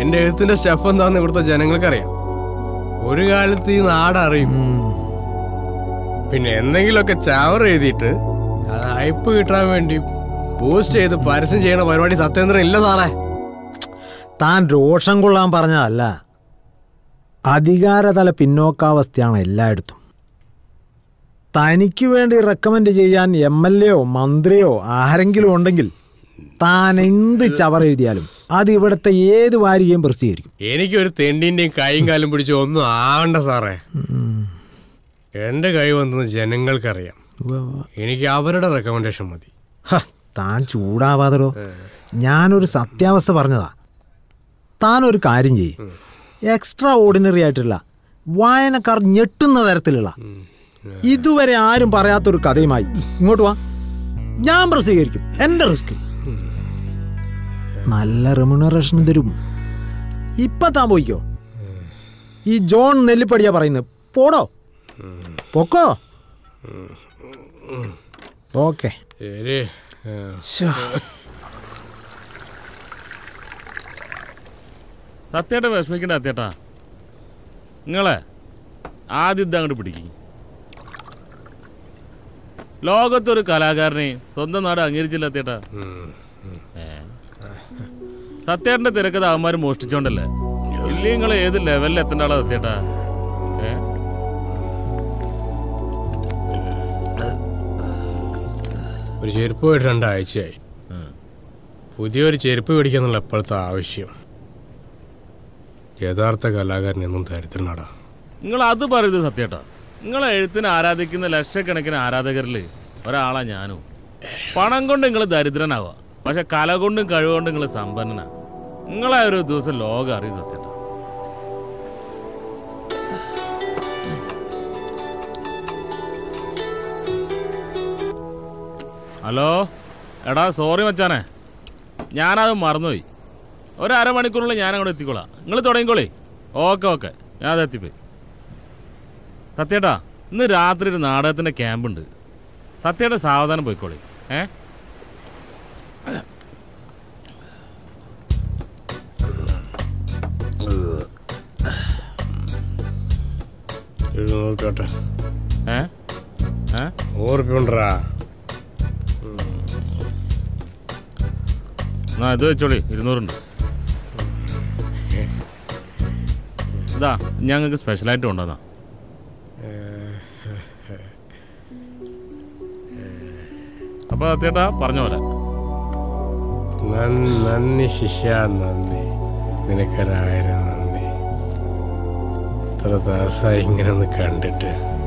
എന്റെ എഴുത്തിന്റെ സ്റ്റഫ് എന്താന്ന് ഇവിടുത്തെ ജനങ്ങൾക്കറിയാം ഒരു കാലത്ത് ഈ നാടറിയും പിന്നെ എന്തെങ്കിലുമൊക്കെ ചാവർ എഴുതിയിട്ട് അത് ഹൈപ്പ് കിട്ടാൻ വേണ്ടി പോസ്റ്റ് ചെയ്ത് പരസ്യം ചെയ്യണ പരിപാടി സത്യേന്ദ്രൻ ഇല്ല സാറേ താൻ രോഷം കൊള്ളാൻ പറഞ്ഞതല്ല അധികാരതല പിന്നോക്കാവസ്ഥയാണ് എല്ലായിടത്തും തനിക്ക് വേണ്ടി റെക്കമെൻഡ് ചെയ്യാൻ എം എൽ എയോ മന്ത്രിയോ ആരെങ്കിലും ഉണ്ടെങ്കിൽ താൻ എന്ത് ചവർ എഴുതിയാലും അത് ഇവിടുത്തെ ഏത് വാരികയും പ്രസിദ്ധീകരിക്കും എനിക്കൊരു തെണ്ടിന്റെയും കൈയും കാലും പിടിച്ച് ഒന്നും ആവണ്ട സാറേ എന്റെ കൈ വന്നത് ജനങ്ങൾക്കറിയാം എനിക്ക് അവരുടെ റെക്കമെൻഡേഷൻ മതി ഹ, താൻ ചൂടാവാതരോ ഞാനൊരു സത്യാവസ്ഥ പറഞ്ഞതാ താൻ ഒരു കാര്യം ചെയ്യും എക്സ്ട്രാ ഓർഡിനറി ആയിട്ടുള്ള വായനക്കാർ ഞെട്ടുന്ന തരത്തിലുള്ള ഇതുവരെ ആരും പറയാത്തൊരു കഥയുമായി ഇങ്ങോട്ട് വാ ഞാൻ പ്രസിദ്ധീകരിക്കും എന്റെ റിസ്ക് നല്ല റെമുണറേഷൻ തരും ഇപ്പൊ താൻ പോയിക്കോ ഈ ജോൺ നെല്ലിപ്പടിയാ പറയുന്നത് പോടോ പൊക്കോ ഓക്കെ ശരി ആ. സത്യേട്ട വിഷമിക്കണ്ട സത്യേട്ടാ നിങ്ങളെ ആദ്യം ഇത് അങ്ങോട്ട് പിടിക്കും ലോകത്തൊരു കലാകാരനെ സ്വന്തം നാട് അംഗീകരിച്ചില്ല സത്യേട്ടാ ഏ. സത്യേട്ടന്റെ തിരക്കഥ അവന്മാര് മോഷ്ടിച്ചോണ്ടല്ലേ ഇല്ലേ നിങ്ങൾ ഏത് ലെവലിൽ എത്തേണ്ട ആളാ സത്യേട്ടാ ഏ ഒരു ചെരുപ്പ് പോയിട്ട് രണ്ടാഴ്ചയായി പുതിയൊരു ചെരുപ്പ് മേടിക്കാന്നുള്ള എപ്പോഴത്തെ ആവശ്യം യഥാർത്ഥ കലാകാരൻ എന്നും ദരിദ്രനാടാ നിങ്ങൾ അത് പറയുന്നത് സത്യേട്ടാ നിങ്ങളെ എഴുത്തിന് ആരാധിക്കുന്ന ലക്ഷക്കണക്കിന് ആരാധകരിൽ ഒരാളാ ഞാനും പണം കൊണ്ട് നിങ്ങൾ ദരിദ്രനാവുക പക്ഷെ കല കൊണ്ടും കഴിവുകൊണ്ടും നിങ്ങൾ സമ്പന്നനാ നിങ്ങളെ ഒരു ദിവസം ലോകം അറിയും സത്യേട്ടാ ഹലോ എടാ സോറി മച്ചാനെ ഞാനത് മറന്നുപോയി ഒരു അരമണിക്കൂറിൽ ഞാൻ അങ്ങോട്ട് എത്തിക്കോളാം നിങ്ങൾ തുടങ്ങിക്കോളേ ഓക്കെ ഓക്കെ ഞാൻ അത് എത്തിപ്പോയി സത്യേട്ടാ ഇന്ന് രാത്രി ഒരു നാടകത്തിന്റെ ക്യാമ്പുണ്ട് സത്യേട്ട സാവധാനം പോയിക്കോളേ ഏ എഴുന്നൂറ് കേട്ടെ ഏ ഏ ഓർപ്പിണ്ടാ ആ ഇത് വെച്ചോളി ഇരുന്നൂറുണ്ട് ഇതാ ഞങ്ങൾക്ക് സ്പെഷ്യലായിട്ട് കൊണ്ടുവന്നാ അപ്പൊ സത്യേട്ടാ പറഞ്ഞ പോലെ നന്ദി നന്ദി ശിഷ്യ നന്ദി നിനക്കൊരായിരം നന്ദി ഇത്ര ദിവസമായി ഇങ്ങനെ ഒന്ന് കണ്ടിട്ട്